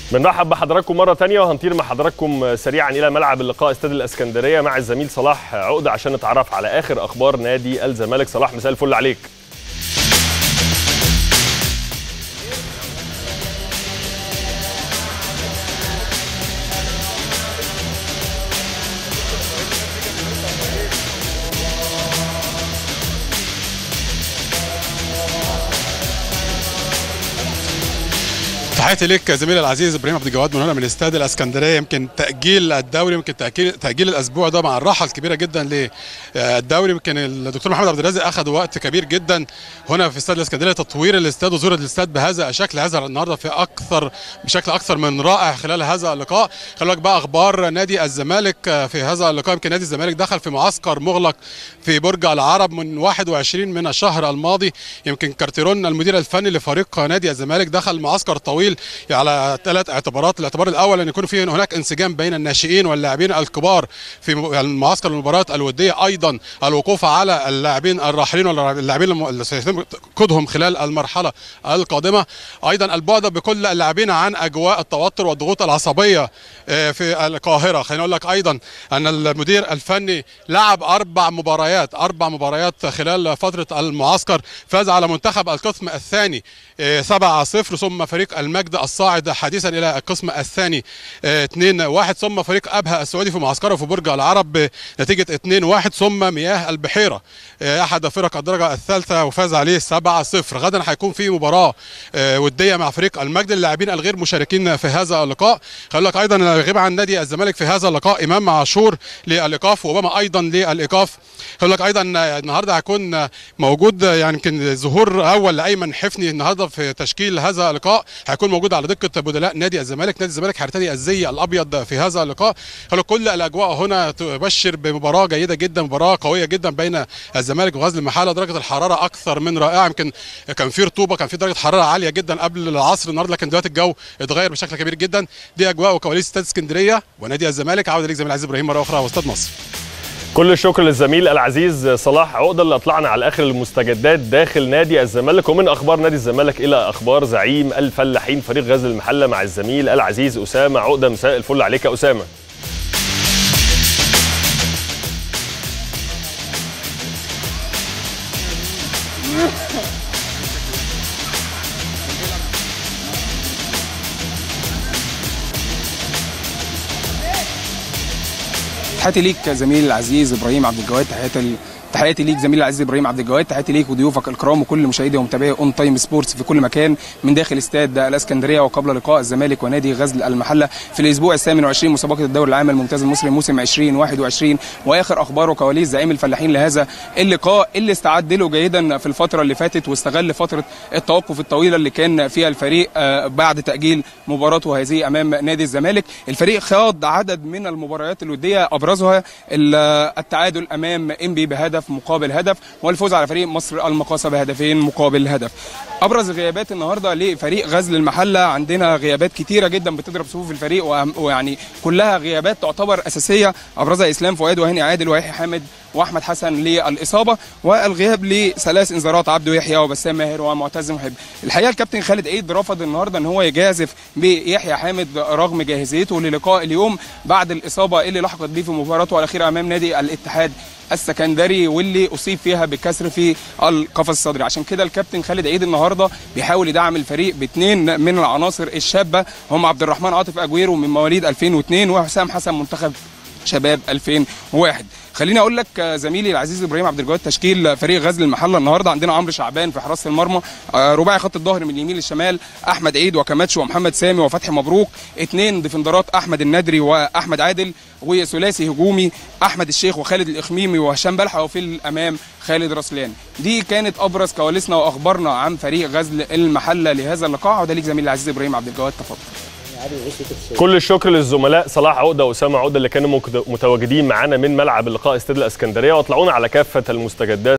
بنرحب بحضراتكم مرة تانية وهنطير مع حضراتكم سريعا إلى ملعب اللقاء استاد الإسكندرية مع الزميل صلاح عقدة عشان نتعرف على آخر أخبار نادي الزمالك صلاح مساء الفل عليك تحياتي ليك زميلي العزيز ابراهيم عبد الجواد من هنا من استاد الاسكندريه يمكن تاجيل الدوري يمكن تاجيل تاجيل الاسبوع ده مع الراحه الكبيره جدا للدوري يمكن الدكتور محمد عبد الرازق اخذ وقت كبير جدا هنا في استاد الاسكندريه تطوير الاستاد وزور الاستاد بهذا الشكل هذا النهارده في اكثر بشكل اكثر من رائع خلال هذا اللقاء خلي بالك بقى اخبار نادي الزمالك في هذا اللقاء يمكن نادي الزمالك دخل في معسكر مغلق في برج العرب من 21 من الشهر الماضي يمكن كارتيرون المدير الفني لفريق نادي الزمالك دخل معسكر طويل على ثلاث اعتبارات الاعتبار الاول ان يكون في هناك انسجام بين الناشئين واللاعبين الكبار في معسكر المباريات الوديه ايضا الوقوف على اللاعبين الراحلين واللاعبين اللي سيتم قودهم خلال المرحله القادمه ايضا البعد بكل اللاعبين عن اجواء التوتر والضغوط العصبيه في القاهره خليني اقول لك ايضا ان المدير الفني لعب اربع مباريات اربع مباريات خلال فتره المعسكر فاز على منتخب القسم الثاني 7 0 ثم فريق المجد الصاعد حديثا الى القسم الثاني 2 1 ثم فريق ابها السعودي في معسكره في برج العرب بنتيجه 2 1 ثم مياه البحيره احد فرق الدرجه الثالثه وفاز عليه 7 0 غدا هيكون في مباراه وديه مع فريق المجد اللاعبين الغير مشاركين في هذا اللقاء خلي لك ايضا غيب عن نادي الزمالك في هذا اللقاء امام عاشور للايقاف واوباما ايضا للايقاف خلي لك ايضا النهارده هيكون موجود يعني يمكن ظهور اول لايمن حفني النهارده في تشكيل هذا اللقاء هيكون موجود على دكه بدلاء نادي الزمالك نادي الزمالك هيرتدي الزي الابيض في هذا اللقاء خلي كل الاجواء هنا تبشر بمباراه جيده جدا مباراه قويه جدا بين الزمالك وغزل المحله درجه الحراره اكثر من رائعه يمكن كان في رطوبه كان في درجه حراره عاليه جدا قبل العصر النهارده لكن دلوقتي الجو اتغير بشكل كبير جدا دي اجواء وكواليس استاد اسكندريه ونادي الزمالك عوده ليك زميل العزيز ابراهيم مره اخرى واستاد مصر كل الشكر للزميل العزيز صلاح عقده اللي اطلعنا على اخر المستجدات داخل نادي الزمالك ومن اخبار نادي الزمالك الى اخبار زعيم الفلاحين فريق غزل المحله مع الزميل العزيز اسامه عقده مساء الفل عليك يا اسامه تحياتي ليك زميلي العزيز ابراهيم عبد الجواد تحياتي تحياتي ليك زميلي العزيز ابراهيم عبد الجواد تحياتي ليك وضيوفك الكرام وكل مشاهدي ومتابعي اون تايم سبورتس في كل مكان من داخل استاد الاسكندريه وقبل لقاء الزمالك ونادي غزل المحله في الاسبوع الثامن والعشرين مسابقه الدوري العام الممتاز المصري موسم 2021 واخر اخبار وكواليس زعيم الفلاحين لهذا اللقاء اللي استعد له جيدا في الفتره اللي فاتت واستغل فتره التوقف الطويله اللي كان فيها الفريق بعد تاجيل مباراته هذه امام نادي الزمالك الفريق خاض عدد من المباريات الوديه ابرزها التعادل امام انبي بهدف مقابل هدف والفوز على فريق مصر المقاصة بهدفين مقابل هدف ابرز الغيابات النهارده لفريق غزل المحله عندنا غيابات كتيره جدا بتضرب صفوف الفريق ويعني كلها غيابات تعتبر اساسيه ابرزها اسلام فؤاد وهاني عادل ويحيى حامد واحمد حسن للاصابه والغياب لثلاث انذارات عبده يحيى وبسام ماهر ومعتز محب الحقيقه الكابتن خالد عيد رفض النهارده ان هو يجازف بيحيى حامد رغم جاهزيته للقاء اليوم بعد الاصابه اللي لحقت بيه في مباراته الاخيره امام نادي الاتحاد السكندري واللي اصيب فيها بكسر في القفص الصدري عشان كده الكابتن خالد عيد النهارده بيحاول يدعم الفريق باثنين من العناصر الشابه هم عبد الرحمن عاطف اجويرو من مواليد 2002 وحسام حسن منتخب شباب 2001 خليني اقول لك زميلي العزيز ابراهيم عبد الجواد تشكيل فريق غزل المحله النهارده عندنا عمرو شعبان في حراسه المرمى رباعي خط الظهر من اليمين للشمال احمد عيد وكماتش ومحمد سامي وفتحي مبروك اثنين ديفندرات احمد الندري واحمد عادل وثلاثي هجومي احمد الشيخ وخالد الاخميمي وهشام بلحه وفي الامام خالد رسلان دي كانت ابرز كواليسنا واخبارنا عن فريق غزل المحله لهذا اللقاء وده ليك زميلي العزيز ابراهيم عبد الجواد تفضل كل الشكر للزملاء صلاح عقده واسامه عقده اللي كانوا متواجدين معانا من ملعب اللقاء استاد الاسكندريه واطلعونا على كافه المستجدات